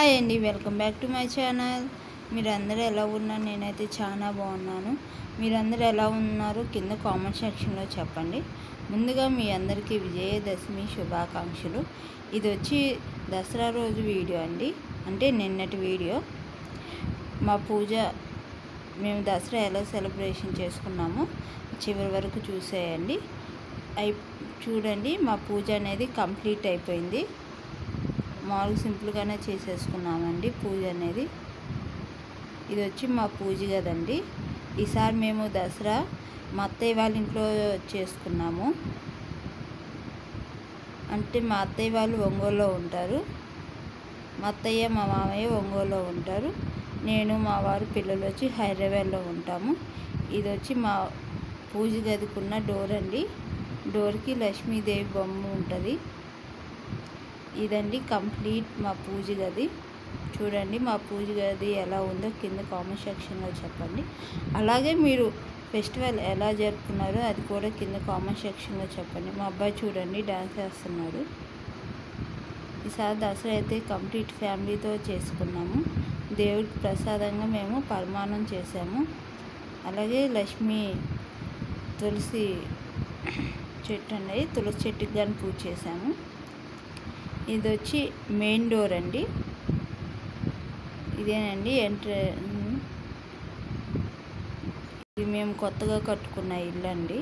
hi అండి welcome back to my channel మీరందరూ ఎలా ఉన్నారు నేనైతే చాలా బాగున్నాను మీరందరూ ఎలా ఉన్నారు కింద కామెంట్ సెక్షన్లో చెప్పండి ముందుగా మీ అందరికీ విజయదశమి శుభాకాంక్షలు ఇది వచ్చి దసరా రోజు వీడియో అండి అంటే నిన్నటి వీడియో మా పూజ మేము దసరా ఎలా సెలబ్రేషన్ చేసుకున్నామో చివరి వరకు చూసేయండి అయి చూడండి మా పూజ అనేది కంప్లీట్ అయిపోయింది మామూలుగా సింపుల్గానే చేసేసుకున్నామండి పూజ అనేది ఇది వచ్చి మా పూజ కదండి ఈసారి మేము దసరా మా అత్తయ్య వాళ్ళ ఇంట్లో చేసుకున్నాము అంటే మా అత్తయ్య వాళ్ళు ఒంగోలులో ఉంటారు మా అత్తయ్య మా మామయ్య ఒంగోలులో ఉంటారు నేను మా వారు పిల్లలు వచ్చి హైదరాబాద్లో ఉంటాము ఇది వచ్చి మా పూజ గదికున్న డోర్ అండి డోర్కి లక్ష్మీదేవి బొమ్మ ఉంటుంది ఇదండి కంప్లీట్ మా పూజ గది చూడండి మా పూజ గది ఎలా ఉందో కింద కామెంట్ సెక్షన్లో చెప్పండి అలాగే మీరు ఫెస్టివల్ ఎలా జరుపుకున్నారో అది కూడా కింద కామెంట్ సెక్షన్లో చెప్పండి మా అబ్బాయి చూడండి డాన్స్ చేస్తున్నాడు ఈసారి దసరా అయితే కంప్లీట్ ఫ్యామిలీతో చేసుకున్నాము దేవుడికి ప్రసాదంగా మేము పరమాణం చేసాము అలాగే లక్ష్మీ తులసి చెట్టు అండి తులసి చెట్టుకి కానీ పూజ చేసాము ఇది వచ్చి మెయిన్ డోర్ అండి ఇదేనండి ఎంట్ర ఇది మేము కొత్తగా కట్టుకున్న ఇల్లు అండి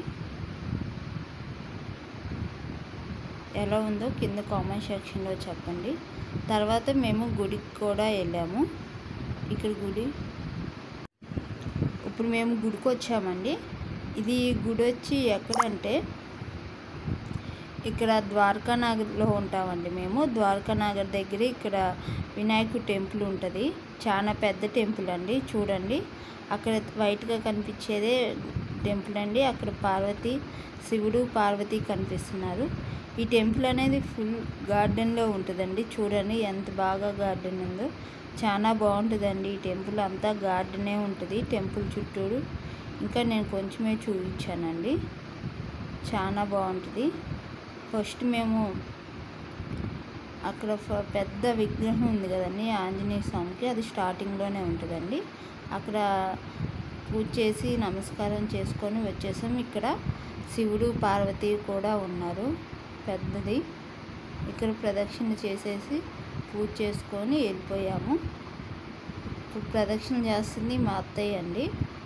ఎలా ఉందో కింద కామెంట్ సెక్షన్లో చెప్పండి తర్వాత మేము గుడికి కూడా వెళ్ళాము ఇక్కడ గుడి ఇప్పుడు మేము గుడికి వచ్చామండి ఇది గుడి వచ్చి ఎక్కడంటే ఇక్కడ ద్వారకా నగర్లో ఉంటామండి మేము ద్వారకా నగర్ దగ్గర ఇక్కడ వినాయకుడు టెంపుల్ ఉంటుంది చాలా పెద్ద టెంపుల్ అండి చూడండి అక్కడ వైట్గా కనిపించేదే టెంపుల్ అండి అక్కడ పార్వతి శివుడు పార్వతి కనిపిస్తున్నారు ఈ టెంపుల్ అనేది ఫుల్ గార్డెన్లో ఉంటుందండి చూడండి ఎంత బాగా గార్డెన్ ఉందో చాలా బాగుంటుందండి ఈ టెంపుల్ అంతా గార్డెనే ఉంటుంది టెంపుల్ చుట్టూరు ఇంకా నేను కొంచెమే చూపించానండి చాలా బాగుంటుంది ఫస్ట్ మేము అక్కడ ఫ- పెద్ద విగ్రహం ఉంది కదండి ఆంజనేయ స్వామికి అది స్టార్టింగ్లోనే ఉంటుందండి అక్కడ పూజ చేసి నమస్కారం చేసుకొని వచ్చేసాం ఇక్కడ శివుడు పార్వతి కూడా ఉన్నారు పెద్దది ఇక్కడ ప్రదక్షిణ చేసేసి పూజ చేసుకొని వెళ్ళిపోయాము ఇప్పుడు ప్రదక్షిణ చేస్తుంది మా అత్తయ్య అండి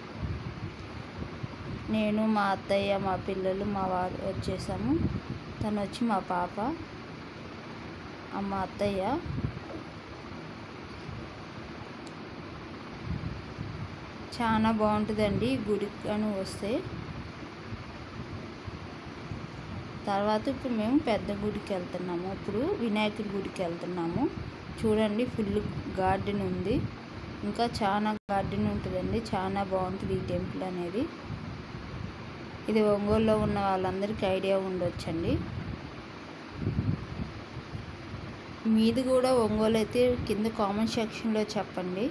నేను మా అత్తయ్య మా పిల్లలు మా వారు వచ్చేసాము తను వచ్చి మా పాప ఆ మా అత్తయ్య చాలా బాగుంటుందండి గుడికి కానీ వస్తే తర్వాత ఇప్పుడు మేము పెద్ద గుడికి వెళ్తున్నాము ఇప్పుడు వినాయకుడి గుడికి వెళ్తున్నాము చూడండి ఫుల్ గార్డెన్ ఉంది ఇంకా చాలా గార్డెన్ ఉంటుందండి చాలా బాగుంటుంది ఈ టెంపుల్ అనేది ఇది ఒంగోలులో ఉన్న వాళ్ళందరికీ ఐడియా ఉండొచ్చండి మీది కూడా ఒంగోలు అయితే కింద కామెంట్ సెక్షన్లో చెప్పండి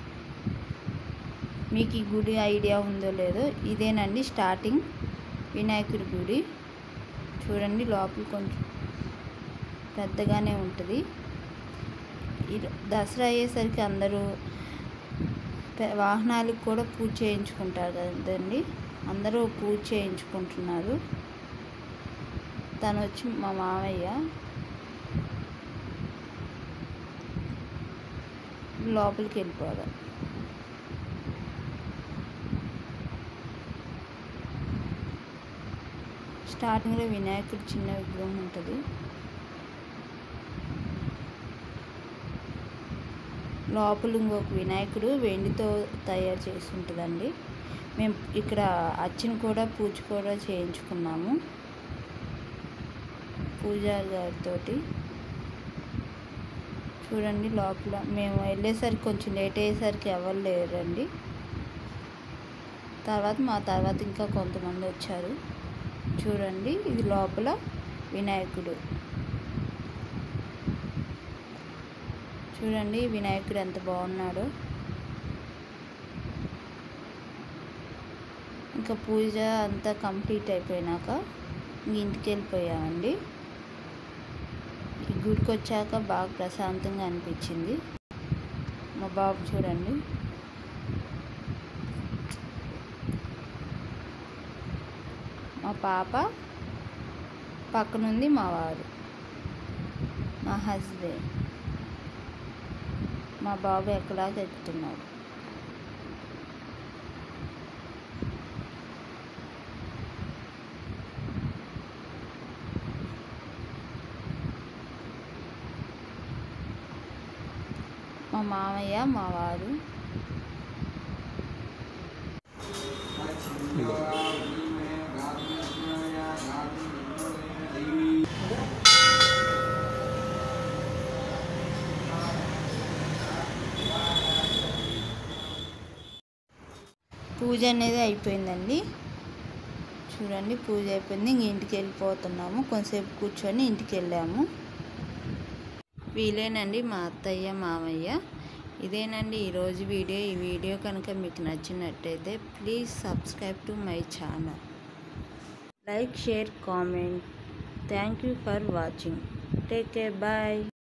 మీకు ఈ గుడి ఐడియా ఉందో లేదో ఇదేనండి స్టార్టింగ్ వినాయకుడి గుడి చూడండి లోపల కొంచెం పెద్దగానే ఉంటుంది ఈ దసరా అయ్యేసరికి అందరూ పె- వాహనాలకు కూడా పూజ చేయించుకుంటారు కదండి అందరూ పూజ చేయించుకుంటున్నారు తను వచ్చి మా మామయ్య లోపలికి వెళ్ళిపోదాం స్టార్టింగ్లో వినాయకుడి చిన్న విగ్రహం ఉంటుంది లోపల ఇంకొక వినాయకుడు వెండితో తయారు చేసి ఉంటుందండి మేము ఇక్కడ అచ్చిన కూడా పూజ కూడా చేయించుకున్నాము పూజారి గారితోటి చూడండి లోపల మేము వెళ్ళేసరికి కొంచెం లేట్ అయ్యేసరికి ఎవరు లేరండి తర్వాత మా తర్వాత ఇంకా కొంతమంది వచ్చారు చూడండి ఇది లోపల వినాయకుడు చూడండి వినాయకుడు ఎంత బాగున్నాడో ఇంకా పూజ అంతా కంప్లీట్ అయిపోయినాక ఇంక ఇంటికి వెళ్ళిపోయామండి ఈ గుడికి వచ్చాక బాగా ప్రశాంతంగా అనిపించింది మా బాబు చూడండి మా పాప పక్కనుంది మా వారు మా హస్బెండ్ మా బాబు ఎక్కడా ఎక్కుతున్నాడు మా మామయ్య మా వారు పూజ అనేది అయిపోయిందండి చూడండి పూజ అయిపోయింది ఇంక ఇంటికి వెళ్ళిపోతున్నాము కొంతసేపు కూర్చొని ఇంటికి వెళ్ళాము వీలేనండి మా అత్తయ్య మామయ్య ఇదేనండి ఈరోజు వీడియో ఈ వీడియో కనుక మీకు నచ్చినట్టయితే please subscribe to my channel like share comment thank you for watching take care bye